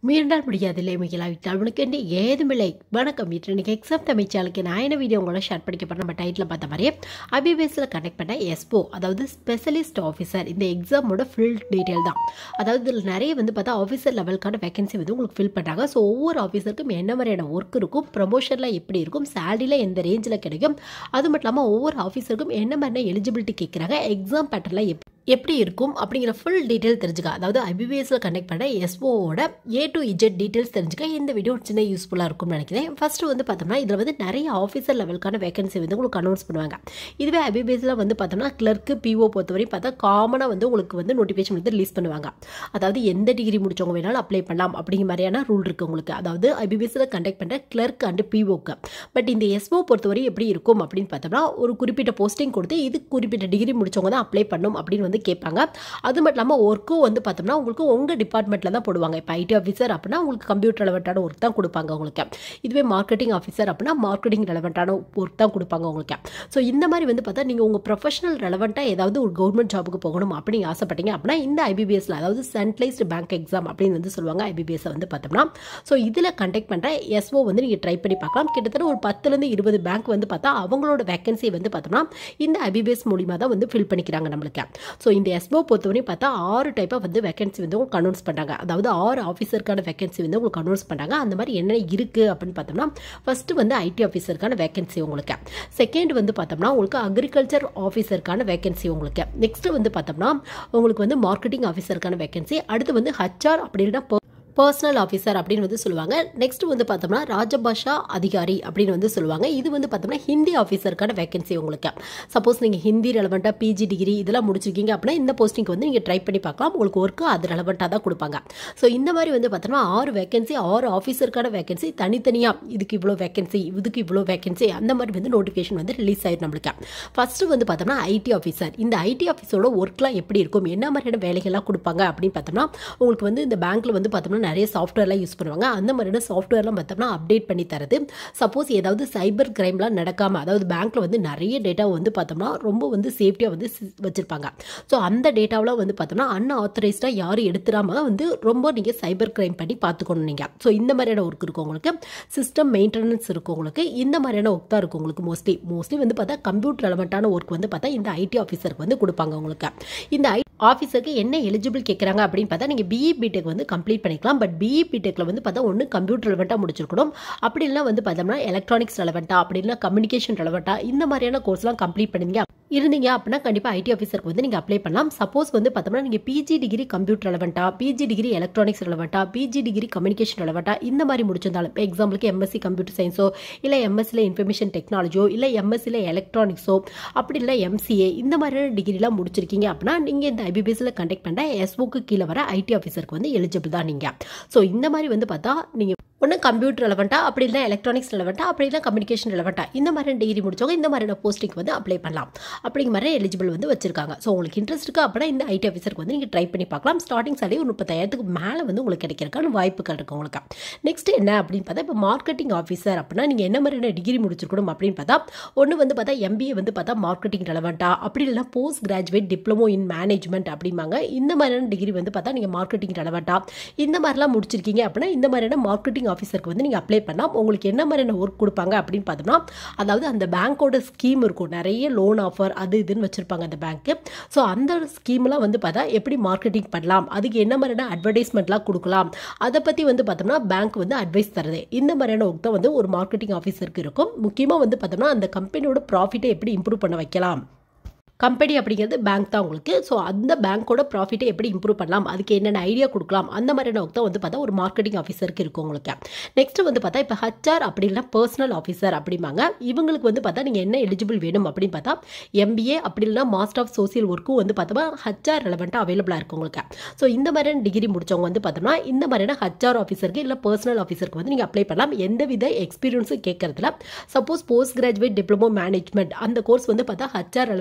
மீண்டால் முடியாதில்லை மிகலாவிட்டால் உனக்கு என்று ஏதுமில்லை வணக்கம் வீட்டில் இன்றைக்கி எக்ஸாம் தமிழ்ச்சாலுக்கு நான் என்ன வீடியோ உங்களோட ஷேர் பண்ணிக்க போகிறேன் நம்ம டைட்டில் பார்த்த மாதிரியே அபிபேஸில் கனெக்ட் பண்ண எஸ்போ அதாவது ஸ்பெஷலிஸ்ட் ஆஃபீஸர் இந்த எக்ஸாமோட ஃபுல் டீட்டெயில் தான் அதாவது இதில் நிறைய வந்து பார்த்தா ஆஃபீஸர் லெவலுக்கான வேகன்சி வந்து உங்களுக்கு ஃபில் பண்ணுறாங்க ஸோ ஒவ்வொரு ஆஃபீஸருக்கும் என்ன மாதிரியான ஒர்க் இருக்கும் ப்ரமோஷனில் எப்படி இருக்கும் சேலரியில் எந்த ரேஞ்சில் கிடைக்கும் அது மட்டும் இல்லாமல் ஒவ்வொரு ஆஃபீஸருக்கும் என்ன மாதிரியான எலிஜிபிலிட்டி கேட்குறாங்க எக்ஸாம் பேட்டர்னில் எப் எப்படி இருக்கும் அப்படிங்கிற ஃபுல் டீட்டெயில் தெரிஞ்சுக்க அதாவது ஐபிபிஎஸ்ல கனெக்ட் பண்ண எஸ்ஓவோட ஏ டு இஜெட் டீட்டெயில்ஸ் தெரிஞ்சுக்க இந்த வீடியோ ஒரு சின்ன யூஸ்ஃபுல்லாக இருக்கும்னு நினைக்கிறேன் ஃபஸ்ட்டு வந்து பார்த்தோம்னா இதில் வந்து நிறைய ஆஃபீஸர் லெவலுக்கான வேகன்சி வந்து உங்களுக்கு அனௌன்ஸ் பண்ணுவாங்க இதுவே ஐபிபிஎஸ்ல வந்து பார்த்தோம்னா கிளர்க்கு பிஓ பொறுத்தவரை பார்த்தா காமனாக வந்து உங்களுக்கு வந்து நோட்டிஃபிகேஷன் வந்து ரிலீஸ் பண்ணுவாங்க அதாவது எந்த டிகிரி முடிச்சவங்க வேணாலும் அப்ளை பண்ணலாம் அப்படிங்கிற மாதிரியான ரூல் இருக்குது உங்களுக்கு அதாவது ஐபிபிஎஸ்ல கண்டக்ட் பண்ணுற கிளர்க் அண்ட் பிஓக்கு பட் இந்த எஸ்ஓ பொறுத்தவரை எப்படி இருக்கும் அப்படின்னு பார்த்தோம்னா ஒரு குறிப்பிட்ட போஸ்டிங் கொடுத்து இது குறிப்பிட்ட டிகிரி முடிச்சவங்க தான் அப்ளை பண்ணும் அப்படின்னு வந்து கேட்பாங்க அது மட்டும் இல்லாமல் ஒர்க்கும் வந்து பார்த்தோம்னா உங்களுக்கு உங்கள் டிபார்ட்மெண்ட்டில் தான் போடுவாங்க இப்போ ஐடி ஆஃபீஸர் அப்படின்னா உங்களுக்கு கம்ப்யூட்டர் ரெலவெண்ட்டான ஒர்க் தான் கொடுப்பாங்க உங்களுக்கு இதுவே மார்க்கெட்டிங் ஆஃபீஸர் அப்படின்னா மார்க்கெட்டிங் ரெலவெண்ட்டான ஒர்க் தான் கொடுப்பாங்க உங்களுக்கு ஸோ இந்த மாதிரி வந்து பார்த்தா நீங்கள் உங்கள் ப்ரொஃபஷனல் ரெலவெண்ட்டாக ஏதாவது ஒரு கவர்மெண்ட் ஜாபுக்கு போகணும் அப்படின்னு ஆசைப்பட்டீங்க அப்படின்னா இந்த ஐபிபிஎஸ்ல அதாவது சென்ட்ரலைஸ்டு பேங்க் எக்ஸாம் அப்படின்னு வந்து சொல்லுவாங்க ஐபிபிஎஸ் வந்து பார்த்தோம்னா ஸோ இதில் கண்டக்ட் பண்ணுற எஸ்ஓ வந்து நீங்கள் ட்ரை பண்ணி பார்க்கலாம் கிட்டத்தட்ட ஒரு பத்துலேருந்து இருபது பேங்க் வந்து பார்த்தா அவங்களோட வேகன்சி வந்து பார்த்தோம்னா இந்த ஐபிபிஎஸ் மூலிமா தான் வந்து ஃபில் பண்ணிக்கிறாங்க நம்மளுக்கு ஸோ இந்த எஸ்போ பொறுத்தவரையும் பார்த்தா ஆறு டைப்பாக வந்து வேகன்சி வந்து உங்களுக்கு அனௌன்ஸ் பண்ணுறாங்க அதாவது ஆறு ஆஃபீஸருக்கான வேகன்சி வந்து உங்களுக்கு அனௌன்ஸ் பண்ணுறாங்க அந்த மாதிரி என்ன இருக்குது அப்படின்னு பார்த்தோம்னா ஃபஸ்ட்டு வந்து ஐடி ஆஃபீஸருக்கான வேகன்சி உங்களுக்கு செகண்ட் வந்து பார்த்தோம்னா உங்களுக்கு அக்ரிகல்ச்சர் ஆஃபீஸருக்கான வேகன்சி உங்களுக்கு நெக்ஸ்ட் வந்து பார்த்தோம்னா உங்களுக்கு வந்து மார்க்கெட்டிங் ஆஃபீஸருக்கான வேகன்சி அடுத்து வந்து ஹச்ஆர் அப்படின்னா பர்சனல் ஆஃபீஸர் அப்படின்னு வந்து சொல்லுவாங்க நெக்ஸ்ட் வந்து பார்த்தோம்னா ராஜபாஷா அதிகாரி அப்படின்னு வந்து சொல்லுவாங்க இது வந்து பார்த்தோம்னா ஹிந்தி ஆஃபீஸருக்கான வேகன்சி உங்களுக்கு சப்போஸ் நீங்கள் ஹிந்தி ரெலவெண்ட்டாக பிஜி டிகிரி இதெல்லாம் முடிச்சிருக்கீங்க அப்படின்னா இந்த போஸ்டிங்க்கு வந்து நீங்கள் ட்ரை பண்ணி பார்க்கலாம் உங்களுக்கு ஒர்க்கு அது ரெலவெண்ட்டாக தான் கொடுப்பாங்க ஸோ இந்த மாதிரி வந்து பார்த்தோம்னா ஆறு வேகன்சி ஆறு ஆஃபீஸருக்கான வேகன்சி தனித்தனியாக இதுக்கு இவ்வளோ வேகன்சி இதுக்கு இவ்வளோ வேகன்சி அந்த மாதிரி வந்து நோட்டிஃபிகேஷன் வந்து ரிலீஸ் ஆயிடும் நம்மளுக்கு ஃபஸ்ட்டு வந்து பார்த்தோம்னா ஐடி ஆஃபீஸர் இந்த ஐடி ஆஃபீஸரோட ஒர்க்லாம் எப்படி இருக்கும் என்ன மாதிரியான வேலைகள்லாம் கொடுப்பாங்க அப்படின்னு பார்த்தோம்னா உங்களுக்கு வந்து இந்த பேங்க்கில் வந்து பார்த்தோம்னா நிறைய சாஃப்ட்வேர்லாம் யூஸ் பண்ணுவாங்க அந்த மாதிரியான சாஃப்ட்வேர்லாம் பார்த்தோம்னா அப்டேட் பண்ணி தரது சப்போஸ் ஏதாவது சைபர் கிரைம்லாம் நடக்காமல் அதாவது பேங்க்கில் வந்து நிறைய டேட்டா வந்து பார்த்தோம்னா ரொம்ப வந்து சேஃப்டியாக வந்து வச்சுருப்பாங்க ஸோ அந்த டேட்டாவெலாம் வந்து பார்த்தோம்னா அன்ஆத்தரைஸ்டாக யாரும் எடுத்துடாமல் வந்து ரொம்ப நீங்கள் சைபர் கிரைம் பண்ணி பார்த்துக்கணும் நீங்கள் ஸோ இந்த மாதிரியான ஒர்க் இருக்கும் உங்களுக்கு சிஸ்டம் மெயின்டெனன்ஸ் இருக்கும் உங்களுக்கு இந்த மாதிரியான ஒர்க் தான் இருக்கும் உங்களுக்கு மோஸ்ட்லி மோஸ்ட்லி வந்து பார்த்தா கம்ப்யூட்டர் ரெலவெண்ட்டான ஒர்க் வந்து பார்த்தா இந்த ஐடி ஆஃபீஸருக்கு வந்து கொடுப்பாங்க உங்களுக்கு இந்த ஐ ஆஃபீஸருக்கு என்ன எலிஜிபிள் கேட்குறாங்க அப்படின்னு பார்த்தா நீங்கள் பிஇ பிடெக் வந்து கம்ப்ளீட் பண்ணிக்கலாம் பட் பிஇ பிடெக்கில் வந்து பார்த்தா ஒன்று கம்ப்யூட்டர் ரெலவெண்ட்டாக முடிச்சிருக்கணும் அப்படி இல்லைனா வந்து பார்த்தோம்னா எலக்ட்ரானிக்ஸ் ரெலவெண்ட்டாக அப்படி இல்லைனா கம்யூனிகேஷன் ரெலவெண்ட்டாக இந்த மாதிரியான கோர்ஸ்லாம் கம்ப்ளீட் பண்ணிங்க இருந்தீங்க அப்படின்னா கண்டிப்பாக ஐடி ஆஃபீஸருக்கு வந்து நீங்கள் அப்ளை பண்ணலாம் சப்போஸ் வந்து பார்த்தோம்னா நீங்கள் பிஜி டிகிரி கம்ப்யூட்டர் ரெலவெண்ட்டாக பிஜி டிகிரி எலக்ட்ரானிக்ஸ் ரெலவெண்ட்டாக பிஜி டிகிரி கம்யூனிகேஷன் ரெலவெண்ட்டாக இந்த மாதிரி முடிச்சிருந்தாலும் இப்போ எக்ஸாம்பிளுக்கு எம்எஸ்சி கம்ப்யூட்டர் சயின்ஸோ இல்லை எம்எஸ்சியில் இன்ஃபர்மேஷன் டெக்னாலஜியோ இல்லை எம்எஸ்சியில் எலக்ட்ரானிக்ஸோ அப்படி இல்லை எம்சிஏ இந்த மாதிரியான டிகிரிலாம் முடிச்சிருக்கீங்க அப்படின்னா நீங்கள் இந்த ஐபிபிஎஸ்சில் கண்டக்ட் பண்ண எஸ்ஓக்கு கீழே வர ஐடி ஆஃபீஸருக்கு வந்து எலிஜிபிள் தான் நீங்கள் ஸோ இந்த மாதிரி வந்து பார்த்தா நீங்கள் ஒன்று கம்ப்யூட்டர் ரெலவெண்ட்டாக அப்படி இல்லை எலக்ட்ரானிக்ஸ் ரெலவெண்ட்டாக அப்படி இல்லை கம்யூனிகேஷன் ரெலவெண்ட்டாக இந்த மாதிரி டிகிரி முடிச்சவங்க இந்த மாதிரியான போஸ்டிங் வந்து அப்ளை பண்ணலாம் அப்படிங்கிற மாதிரி எலிஜிபிள் வந்து வச்சிருக்காங்க ஸோ உங்களுக்கு இன்ட்ரெஸ்ட் இருக்குது அப்படின்னா இந்த ஐடி ஆஃபீஸருக்கு வந்து நீங்கள் ட்ரை பண்ணி பார்க்கலாம் ஸ்டார்டிங் சாலரி ஒரு முப்பத்தாயிரத்துக்கு மேலே வந்து உங்களுக்கு கிடைக்கிறதுக்கான வாய்ப்புகள் இருக்குது உங்களுக்கு நெக்ஸ்ட் என்ன அப்படின்னு பார்த்தா இப்போ மார்க்கெட்டிங் ஆஃபீஸர் அப்படின்னா நீங்கள் என்ன மாதிரியான டிகிரி முடிச்சிருக்கணும் அப்படின்னு பார்த்தா ஒன்று வந்து பார்த்தா எம்பிஏ வந்து பார்த்தா மார்க்கெட்டிங் ரெலவெண்ட்டாக அப்படி இல்லைனா post graduate diploma in management அப்படிம்பாங்க இந்த மாதிரியான டிகிரி வந்து பார்த்தா நீங்கள் மார்க்கெட்டிங் ரெலவெண்ட்டாக இந்த மாதிரிலாம் முடிச்சிருக்கீங்க அப்படின்னா இந்த மாதிரியான மார்க்கெட்டிங் ஆஃபீஸருக்கு வந்து நீங்கள் அப்ளை பண்ணலாம் உங்களுக்கு என்ன மாதிரியான ஒர்க் கொடுப்பாங்க அப்படின்னு பார்த்தோம்னா அதாவது அந்த பேங்க்கோட ஸ்கீம் இருக்கும் நிறைய லோன் ஆஃபர் அது இதுன்னு வச்சுருப்பாங்க அந்த பேங்க்கு ஸோ அந்த ஸ்கீம்லாம் வந்து பார்த்தா எப்படி மார்க்கெட்டிங் பண்ணலாம் அதுக்கு என்ன மாதிரியான அட்வர்டைஸ்மெண்ட்லாம் கொடுக்கலாம் அதை பற்றி வந்து பார்த்தோம்னா பேங்க் வந்து அட்வைஸ் தருது இந்த மாதிரியான ஒர்க் தான் வந்து ஒரு மார்க்கெட்டிங் ஆஃபீஸருக்கு இருக்கும் முக்கியமாக வந்து பார்த்தோம்னா அந்த கம்பெனியோட ப்ராஃபிட்டை எப்படி இம்ப்ரூவ் பண்ண வைக்கலாம் கம்பெனி அப்படிங்கிறது பேங்க் தான் உங்களுக்கு ஸோ அந்த பேங்க்கோட ப்ராஃபிட்டை எப்படி இம்ப்ரூவ் பண்ணலாம் அதுக்கு என்னென்ன ஐடியா கொடுக்கலாம் அந்த மாதிரியான ஒர்க் தான் வந்து பார்த்தா ஒரு மார்க்கெட்டிங் ஆஃபீஸருக்கு இருக்கும் உங்களுக்கு நெக்ஸ்ட் வந்து பார்த்தா இப்போ ஹச்ஆர் அப்படின்னா பர்சனல் ஆஃபீஸர் அப்படிம்பாங்க இவங்களுக்கு வந்து பார்த்தா நீங்கள் என்ன எலிஜிபிள் வேணும் அப்படின்னு பார்த்தா எம்பிஏ அப்படி இல்லைனா மாஸ்டர் ஆஃப் சோசியல் ஒர்க்கும் வந்து பார்த்தோம்னா ஹச்ஆர் ரெலவெண்ட்டாக அவைலபிளாக இருக்கும் உங்களுக்கு ஸோ இந்த மாதிரியான டிகிரி முடிச்சவங்க வந்து பார்த்தோம்னா இந்த மாதிரியான ஹச்ஆர் ஆஃபீஸருக்கு இல்லை பர்சனல் ஆஃபீஸருக்கு வந்து நீங்கள் அப்ளை பண்ணலாம் எந்த வித எக்ஸ்பீரியன்ஸும் கேட்கறதுல suppose post graduate diploma management அந்த கோர்ஸ் வந்து பார்த்தா ஹச்ஆர் ரெலவெண்ட்டாக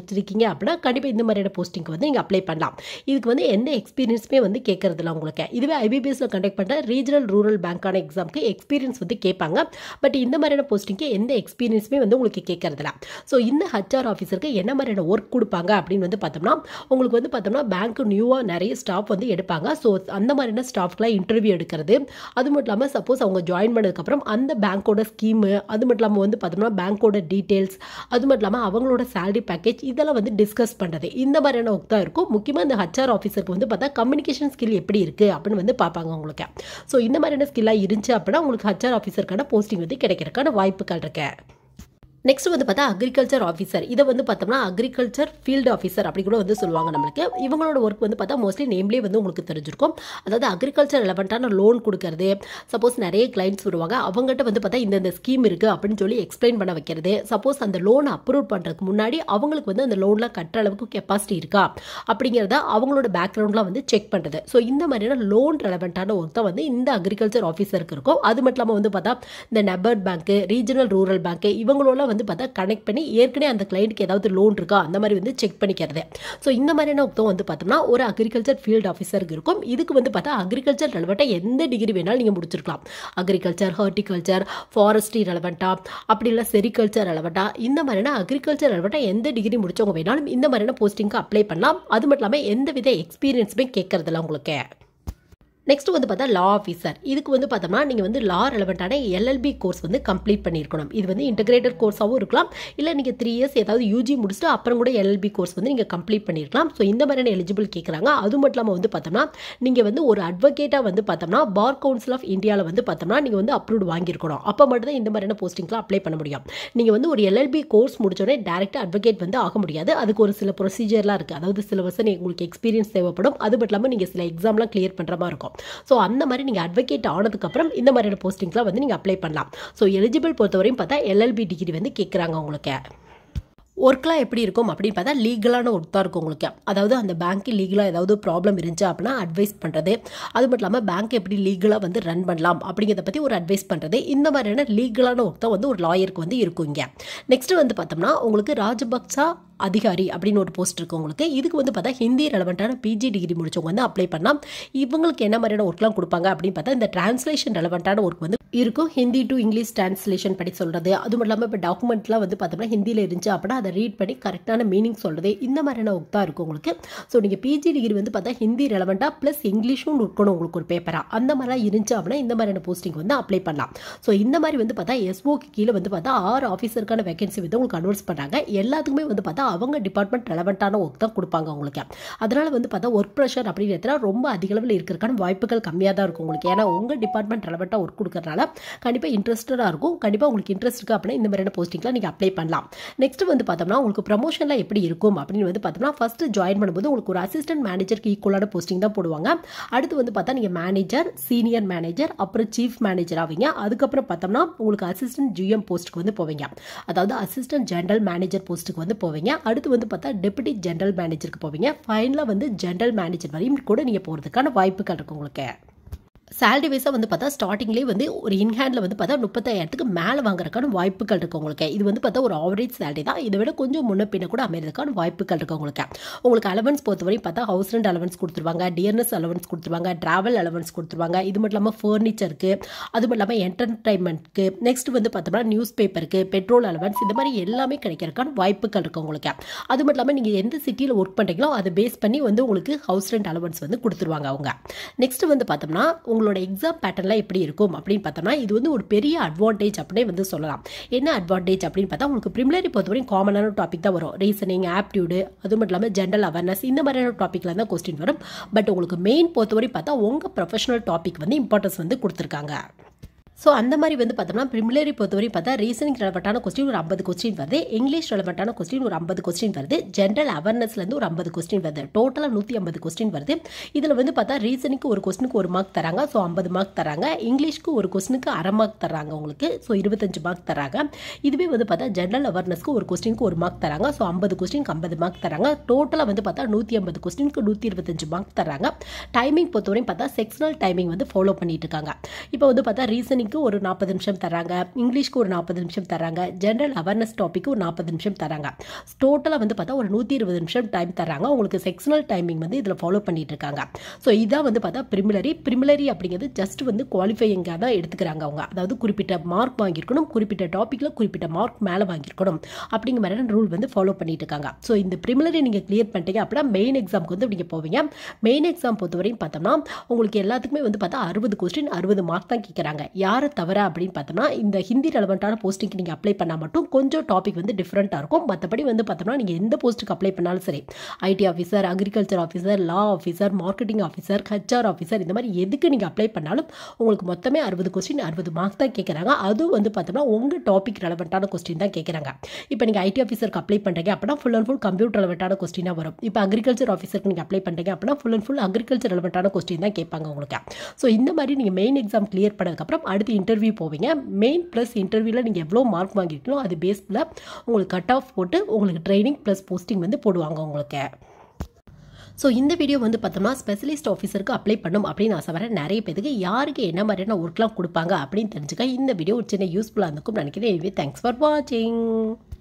முடிச்சிருக்கீங்க அப்படின்னா கண்டிப்பாக இந்த மாதிரியான போஸ்டிங்க்கு வந்து நீங்கள் அப்ளை பண்ணலாம் இதுக்கு வந்து எந்த எக்ஸ்பீரியன்ஸுமே வந்து கேட்கறதில்ல உங்களுக்கு இதுவே ஐபிபிஎஸ்ல கண்டக்ட் பண்ணுற ரீஜனல் ரூரல் பேங்க்கான எக்ஸாமுக்கு எக்ஸ்பீரியன்ஸ் வந்து கேட்பாங்க பட் இந்த மாதிரியான போஸ்டிங்க்கு எந்த எக்ஸ்பீரியன்ஸுமே வந்து உங்களுக்கு கேட்கறதில்ல ஸோ இந்த ஹச்ஆர் ஆஃபீஸருக்கு என்ன மாதிரியான ஒர்க் கொடுப்பாங்க அப்படின்னு வந்து பார்த்தோம்னா உங்களுக்கு வந்து பார்த்தோம்னா பேங்க் நியூவாக நிறைய ஸ்டாஃப் வந்து எடுப்பாங்க ஸோ அந்த மாதிரியான ஸ்டாஃப்க்குலாம் இன்டர்வியூ எடுக்கிறது அது மட்டும் இல்லாமல் சப்போஸ் அவங்க ஜாயின் பண்ணதுக்கப்புறம் அந்த பேங்க்கோட ஸ்கீமு அது மட்டும் இல்லாமல் வந்து பார்த்தோம்னா பேங்க்கோட டீட்டெயில்ஸ் அது மட்டும் இல்லாமல் அவங்களோட சேலரி பேக்கேஜ் இதெல்லாம் வந்து டிஸ்கஸ் பண்ணுறது இந்த மாதிரியான ஒர்க் தான் இருக்கும் முக்கியமாக இந்த ஹச்ஆர் ஆஃபீஸருக்கு வந்து பார்த்தா கம்யூனிகேஷன் ஸ்கில் எப்படி இருக்குது அப்படின்னு வந்து பார்ப்பாங்க உங்களுக்கு ஸோ இந்த மாதிரியான ஸ்கில்லாக இருந்துச்சு அப்படின்னா உங்களுக்கு ஹச்ஆர் ஆஃபீஸருக்கான போஸ்டிங் வந்து கிடைக்கிறதுக்கான வாய்ப்புகள் இருக்கு நெக்ஸ்ட் வந்து பார்த்தா அக்ரிகல்ச்சர் ஆஃபீஸர் இதை வந்து பார்த்தோம்னா அக்ரிகல்ச்சர் ஃபீல்டு ஆஃபீஸர் அப்படி கூட வந்து சொல்லுவாங்க நம்மளுக்கு இவங்களோட ஒர்க் வந்து பார்த்தா மோஸ்ட்லி நேம்லேயே வந்து உங்களுக்கு தெரிஞ்சிருக்கும் அதாவது அக்ரிகல்ச்சர் ரெலவெண்ட்டான லோன் கொடுக்கறது சப்போஸ் நிறைய கிளைண்ட்ஸ் வருவாங்க அவங்ககிட்ட வந்து பார்த்தா இந்த இந்த ஸ்கீம் இருக்குது அப்படின்னு சொல்லி எக்ஸ்பிளைன் பண்ண வைக்கிறது சப்போஸ் அந்த லோனை அப்ரூவ் பண்ணுறதுக்கு முன்னாடி அவங்களுக்கு வந்து அந்த லோனில் கட்டுற அளவுக்கு கெப்பாசிட்டி இருக்கா அப்படிங்கிறத அவங்களோட பேக்ரவுண்ட்லாம் வந்து செக் பண்ணுறது ஸோ இந்த மாதிரியான லோன் ரெலவெண்ட்டான ஒர்க் தான் வந்து இந்த அக்ரிகல்ச்சர் ஆஃபீஸருக்கு இருக்கும் அது மட்டும் இல்லாமல் வந்து பார்த்தா இந்த நெபர்ட் பேங்க்கு ரீஜனல் ரூரல் பேங்க்கு இவங்களோட வந்து பார்த்தா கனெக்ட் பண்ணி ஏற்கனவே அந்த கிளைண்ட்டுக்கு ஏதாவது லோன் இருக்கா அந்த மாதிரி வந்து செக் பண்ணிக்கிறது ஸோ இந்த மாதிரியான ஒர்க் வந்து பார்த்தோம்னா ஒரு அக்ரிகல்ச்சர் ஃபீல்டு ஆஃபீஸருக்கு இருக்கும் இதுக்கு வந்து பார்த்தா அக்ரிகல்ச்சர் ரெலவெண்ட்டாக எந்த டிகிரி வேணாலும் நீங்கள் முடிச்சிருக்கலாம் அக்ரிகல்ச்சர் ஹார்டிகல்ச்சர் ஃபாரஸ்ட்ரி ரெலவெண்ட்டாக அப்படி இல்லை செரிகல்ச்சர் ரெலவெண்ட்டாக இந்த மாதிரியான அக்ரிகல்ச்சர் ரெலவெண்ட்டாக எந்த டிகிரி முடிச்சவங்க வேணாலும் இந்த மாதிரியான போஸ்டிங்க்கு அப்ளை பண்ணலாம் அது மட்டும் இல்லாமல் எந்த வித எக்ஸ்பீரியன்ஸுமே கேட்கறதில்ல உங்களுக்கு நெக்ஸ்ட் வந்து பார்த்தா லா ஆஃபீஸர் இதுக்கு வந்து பார்த்தோம்னா நீங்கள் வந்து லா ரெலவெண்ட்டான எல்எல்பி கோர்ஸ் வந்து கம்ப்ளீட் பண்ணியிருக்கணும் இது வந்து இன்டகிரேட்டட் கோர்ஸாகவும் இருக்கலாம் இல்லை நீங்கள் த்ரீ இயர்ஸ் ஏதாவது யூஜி முடிச்சுட்டு அப்புறம் கூட எல்எல்பி கோர்ஸ் வந்து நீங்கள் கம்ப்ளீட் பண்ணியிருக்கலாம் ஸோ இந்த மாதிரியான எலிஜிபிள் கேட்குறாங்க அது மட்டும் இல்லாமல் வந்து பார்த்தோம்னா நீங்கள் வந்து ஒரு அட்வொகேட்டாக வந்து பார்த்தோம்னா பார் கவுன்சில் ஆஃப் இந்தியாவில் வந்து பார்த்தோம்னா நீங்கள் வந்து அப்ரூவ்ட் வாங்கியிருக்கணும் அப்போ மட்டும் தான் இந்த மாதிரியான போஸ்டிங்லாம் அப்ளை பண்ண முடியும் நீங்கள் வந்து ஒரு எல்எல்பி கோர்ஸ் முடிச்சோடனே டேரெக்டாக அட்வொகேட் வந்து ஆக முடியாது அதுக்கு ஒரு சில ப்ரொசீஜர்லாம் இருக்குது அதாவது சில வருஷம் உங்களுக்கு எக்ஸ்பீரியன்ஸ் தேவைப்படும் அது மட்டும் இல்லாமல் நீங்கள் சில எக்ஸாம்லாம் கிளியர் பண்ணுற மாதிரி இருக்கும் ஸோ அந்த மாதிரி நீங்கள் அட்வொகேட் ஆனதுக்கப்புறம் இந்த மாதிரியான போஸ்டிங்ஸ்லாம் வந்து நீங்கள் அப்ளை பண்ணலாம் ஸோ எலிஜிபிள் பொறுத்தவரையும் பார்த்தா எல்எல்பி டிகிரி வந்து கேட்குறாங்க உங்களுக்கு ஒர்க்லாம் எப்படி இருக்கும் அப்படின்னு பார்த்தா லீகலான ஒர்க் தான் இருக்கும் உங்களுக்கு அதாவது அந்த பேங்க்கு லீகலாக ஏதாவது ப்ராப்ளம் இருந்துச்சு அப்படின்னா அட்வைஸ் பண்ணுறது அது மட்டும் இல்லாமல் பேங்க் எப்படி லீகலாக வந்து ரன் பண்ணலாம் அப்படிங்கிறத பற்றி ஒரு அட்வைஸ் பண்ணுறது இந்த மாதிரியான லீகலான ஒர்க் தான் வந்து ஒரு லாயருக்கு வந்து இருக்கும் இங்கே நெக்ஸ்ட் வந்து பார்த்தோம்னா உங்களுக்கு ராஜபக்சா அதிகாரி அப்படின்னு ஒரு போஸ்ட் இருக்குது உங்களுக்கு இதுக்கு வந்து பார்த்தா ஹிந்தி ரெலவெண்ட்டான பிஜி டிகிரி முடிச்சவங்க வந்து அப்ளை பண்ணலாம் இவங்களுக்கு என்ன மாதிரியான ஒர்க்லாம் கொடுப்பாங்க அப்படின்னு பார்த்தா இந்த டிரான்ஸ்லேஷன் ரெலவெண்ட்டான ஒர்க் வந்து இருக்கும் ஹிந்தி டு இங்கிலீஷ் டிரான்ஸ்லேஷன் படி சொல்கிறது அது மட்டும் இல்லாமல் இப்போ டாக்குமெண்ட்லாம் வந்து பார்த்தோம்னா ஹிந்தியில் இருந்துச்சு அப்படின்னா அதை ரீட் பண்ணி கரெக்டான மீனிங் சொல்கிறது இந்த மாதிரியான ஒர்க் தான் இருக்கும் உங்களுக்கு ஸோ நீங்கள் பிஜி டிகிரி வந்து பார்த்தா ஹிந்தி ரெலவெண்ட்டாக ப்ளஸ் இங்கிலீஷும் இருக்கணும் உங்களுக்கு ஒரு பேப்பராக அந்த மாதிரிலாம் இருந்துச்சு அப்படின்னா இந்த மாதிரியான போஸ்டிங் வந்து அப்ளை பண்ணலாம் ஸோ இந்த மாதிரி வந்து பார்த்தா எஸ்ஓக்கு கீழே வந்து பார்த்தா ஆறு ஆஃபீஸருக்கான வேகன்சி வந்து உங்களுக்கு அனௌன்ஸ் பண்ணுறாங்க எல்லாத்துக்குமே வந்து பார்த்தா அவங்க டிபார்ட்மெண்ட் ரெலவெண்ட்டான ஒர்க் தான் கொடுப்பாங்க உங்களுக்கு அதனால் வந்து பார்த்தா ஒர்க் ப்ரெஷர் அப்படிங்கிறதுல ரொம்ப அதிக அளவில் இருக்கிறதுக்கான வாய்ப்புகள் கம்மியாக தான் இருக்கும் உங்களுக்கு ஏன்னா உங்கள் டிபார்ட்மெண்ட் ரெலவெண்ட்டாக ஒர்க் கொடுக்கறனால கண்டிப்பாக இன்ட்ரெஸ்டடாக இருக்கும் கண்டிப்பாக உங்களுக்கு இன்ட்ரெஸ்ட் இருக்குது அப்படின்னா இந்த மாதிரியான போஸ்டிங்லாம் நீங்கள் அப்ளை பண்ணலாம் நெக்ஸ்ட் வந்து பார்த்தோம்னா உங்களுக்கு ப்ரமோஷனில் எப்படி இருக்கும் அப்படின்னு வந்து பார்த்தோம்னா ஃபஸ்ட்டு ஜாயின் பண்ணும்போது உங்களுக்கு ஒரு அசிஸ்டன்ட் மேனேஜருக்கு ஈக்குவலான போஸ்டிங் தான் போடுவாங்க அடுத்து வந்து பார்த்தா நீங்கள் மேனேஜர் சீனியர் மேனேஜர் அப்புறம் சீஃப் மேனேஜர் ஆவீங்க அதுக்கப்புறம் பார்த்தோம்னா உங்களுக்கு அசிஸ்டன்ட் ஜிஎம் போஸ்ட்டுக்கு வந்து போவீங்க அதாவது அசிஸ்டன்ட் ஜென்ரல் மேனேஜர் போஸ்ட்டுக்கு வந்து போவீங்க அடுத்து வந்து பார்த்தா டெபுட்டி ஜென்ரல் மேனேஜருக்கு போவீங்க ஃபைனலாக வந்து ஜென்ரல் மேனேஜர் வரையும் கூட நீங்கள் போகிறதுக்கான வாய்ப்புகள் இருக்கு உங்களுக்கு சேலரி வைஸாக வந்து பார்த்தா ஸ்டார்டிங்லேயே வந்து ஒரு இன்ஹேண்டில் வந்து பார்த்தா முப்பத்தாயிரத்துக்கு மேலே வாங்குறதுக்கான வாய்ப்புகள் இருக்குது உங்களுக்கு இது வந்து பார்த்தா ஒரு ஆவரேஜ் சேலரி தான் இதை விட கொஞ்சம் முன்ன பின்ன கூட அமைறதுக்கான வாய்ப்புகள் இருக்குது உங்களுக்கு உங்களுக்கு அலவன்ஸ் பொறுத்தவரையும் பார்த்தா ஹவுஸ் ரெண்ட் அலவன்ஸ் கொடுத்துருவாங்க டியர்னஸ் அலவன்ஸ் கொடுத்துருவாங்க ட்ராவல் அலவன்ஸ் கொடுத்துருவாங்க இது மட்டும் இல்லாமல் ஃபர்னிச்சருக்கு அது மட்டும் இல்லாமல் என்டர்டைன்மெண்ட்க்கு நெக்ஸ்ட் வந்து பார்த்தோம்னா நியூஸ் பேப்பருக்கு பெட்ரோல் அலவன்ஸ் இந்த மாதிரி எல்லாமே கிடைக்கிறதுக்கான வாய்ப்புகள் இருக்குது உங்களுக்கு அது மட்டும் இல்லாமல் நீங்கள் எந்த சிட்டியில் ஒர்க் பண்ணுறீங்களோ அதை பேஸ் பண்ணி வந்து உங்களுக்கு ஹவுஸ் ரெண்ட் அலவன்ஸ் வந்து கொடுத்துருவாங்க அவங்க நெக்ஸ்ட் வந்து பார்த்தோம்னா உங்களோட எக்ஸாம் பேட்டர்லாம் எப்படி இருக்கும் அப்படின்னு பார்த்தோம்னா இது வந்து ஒரு பெரிய அட்வான்டேஜ் அப்படின்னே வந்து சொல்லலாம் என்ன அட்வான்டேஜ் அப்படின்னு பார்த்தா உங்களுக்கு ப்ரிமிலரி பொறுத்தவரைக்கும் காமனான டாபிக் தான் வரும் ரீசனிங் ஆப்டியூடு அது மட்டும் இல்லாமல் ஜென்ரல் அவேர்னஸ் இந்த மாதிரியான டாப்பிக்கில் தான் கொஸ்டின் வரும் பட் உங்களுக்கு மெயின் பொறுத்தவரை பார்த்தா உங்கள் ப்ரொஃபஷனல் டாபிக் வந்து இம்பார்ட்டன்ஸ் வந்து கொடுத்துருக்காங்க ஸோ அந்த மாதிரி வந்து பார்த்தோம்னா ப்ரிமிலரி பொறுத்தவரை பார்த்தா ரீசனிங் ரெலவெண்ட்டான கொஸ்டின் ஒரு ஐம்பது கொஸ்டின் வருது இங்கிலீஷ் ரெலவெண்ட்டான கொஸ்டின் ஒரு ஐம்பது கொஸ்டின் வருது ஜென்ரல் அவேர்னஸ்லேருந்து ஒரு ஐம்பது கொஸ்டின் வருது டோட்டலாக நூற்றி ஐம்பது கொஸ்டின் வருது இதில் வந்து பார்த்தா ரீசனிங்க்கு ஒரு கொஸ்டினுக்கு ஒரு மார்க் தராங்க ஸோ ஐம்பது மார்க் தராங்க இங்கிலீஷ்க்கு ஒரு கொஸ்டினுக்கு அரை மார்க் தராங்க உங்களுக்கு ஸோ இருபத்தஞ்சு மார்க் தராங்க இதுவே வந்து பார்த்தா ஜென்ரல் அவேர்னஸ்க்கு ஒரு கொஸ்டினுக்கு ஒரு மார்க் தராங்க ஸோ ஐம்பது கொஸ்டினுக்கு ஐம்பது மார்க் தராங்க டோட்டலாக வந்து பார்த்தா நூற்றி ஐம்பது கொஸ்டினுக்கு நூற்றி இருபத்தஞ்சு மார்க் தராங்க டைமிங் பொறுத்தவரையும் பார்த்தா செக்ஷனல் டைமிங் வந்து ஃபாலோ பண்ணிட்டு இருக்காங்க இப்போ வந்து பார்த்தா ரீசனிங்க்கு டாப்பிக்கு ஒரு நாற்பது நிமிஷம் தராங்க இங்கிலீஷ்க்கு ஒரு நாற்பது நிமிஷம் தராங்க ஜென்ரல் அவேர்னஸ் டாப்பிக்கு ஒரு நாற்பது நிமிஷம் தராங்க டோட்டலாக வந்து பார்த்தா ஒரு நூற்றி இருபது நிமிஷம் டைம் தராங்க உங்களுக்கு செக்ஷனல் டைமிங் வந்து இதில் ஃபாலோ பண்ணிட்டு இருக்காங்க ஸோ இதான் வந்து பார்த்தா ப்ரிமிலரி ப்ரிமிலரி அப்படிங்கிறது ஜஸ்ட் வந்து குவாலிஃபையிங்காக தான் எடுத்துக்கிறாங்க அவங்க அதாவது குறிப்பிட்ட மார்க் வாங்கியிருக்கணும் குறிப்பிட்ட டாப்பிக்கில் குறிப்பிட்ட மார்க் மேலே வாங்கியிருக்கணும் அப்படிங்கிற மாதிரியான ரூல் வந்து ஃபாலோ பண்ணிட்டு இருக்காங்க ஸோ இந்த ப்ரிமிலரி நீங்கள் கிளியர் பண்ணிட்டீங்க அப்படின்னா மெயின் எக்ஸாமுக்கு வந்து நீங்கள் போவீங்க மெயின் எக்ஸாம் பொறுத்தவரையும் பார்த்தோம்னா உங்களுக்கு எல்லாத்துக்குமே வந்து பார்த்தா அறுபது கொஸ்டின் அறுபது மார்க் தான் கேட்குறாங்க யாரை தவிர அப்படின்னு பார்த்தோம்னா இந்த ஹிந்தி ரெலவெண்ட்டான போஸ்டிங்க்கு நீங்கள் அப்ளை பண்ணால் மட்டும் கொஞ்சம் டாபிக் வந்து டிஃப்ரெண்ட்டாக இருக்கும் மற்றபடி வந்து பார்த்தோம்னா நீங்கள் எந்த போஸ்ட்டுக்கு அப்ளை பண்ணாலும் சரி IT officer agriculture officer law officer marketing officer HR officer இந்த மாதிரி எதுக்கு நீங்கள் அப்ளை பண்ணாலும் உங்களுக்கு மொத்தமே அறுபது கொஸ்டின் அறுபது மார்க் தான் கேட்குறாங்க அதுவும் வந்து பார்த்தோம்னா உங்கள் டாபிக் ரெலவெண்ட்டான கொஸ்டின் தான் கேட்குறாங்க இப்போ நீங்கள் ஐடி ஆஃபீஸருக்கு அப்ளை பண்ணுறீங்க அப்படின்னா ஃபுல் அண்ட் ஃபுல் கம்ப்யூட்டர் ரெலவெண்ட்டான கொஸ்டினாக வரும் இப்போ அக்ரிகல்ச்சர் ஆஃபீஸருக்கு நீங்கள் அப்ளை பண்ணுறீங்க அப்படின்னா ஃபுல் அண்ட் ஃபுல் அக்ரிகல்ச்சர் ரெலவெண்ட்டான கொஸ்டின் தான் கேட்பாங்க உங்களுக்கு ஸோ இந்த மாதிரி நீங்கள் மெயின் எக்ஸாம் கிளியர் பண்ணதுக்கப்புறம் அடுத்து இன்டர்வியூ போவீங்க மெயின் ப்ளஸ் இன்டர்வியூவில் நீங்கள் எவ்வளோ மார்க் வாங்கியிருக்கீங்களோ அது பேஸில் உங்களுக்கு கட் ஆஃப் போட்டு உங்களுக்கு ட்ரைனிங் ப்ளஸ் போஸ்டிங் வந்து போடுவாங்க உங்களுக்கு ஸோ இந்த வீடியோ வந்து பார்த்தோம்னா ஸ்பெஷலிஸ்ட் ஆஃபீஸருக்கு அப்ளை பண்ணும் அப்படின்னு ஆசைப்படுற நிறைய பேருக்கு யாருக்கு என்ன மாதிரியான ஒர்க்லாம் கொடுப்பாங்க அப்படின்னு தெரிஞ்சுக்க இந்த வீடியோ ஒரு சின்ன யூஸ்ஃபுல்லாக இருந்திருக்கும் நினைக்கிறேன் தேங்க்ஸ் ஃபார் வாட்சிங்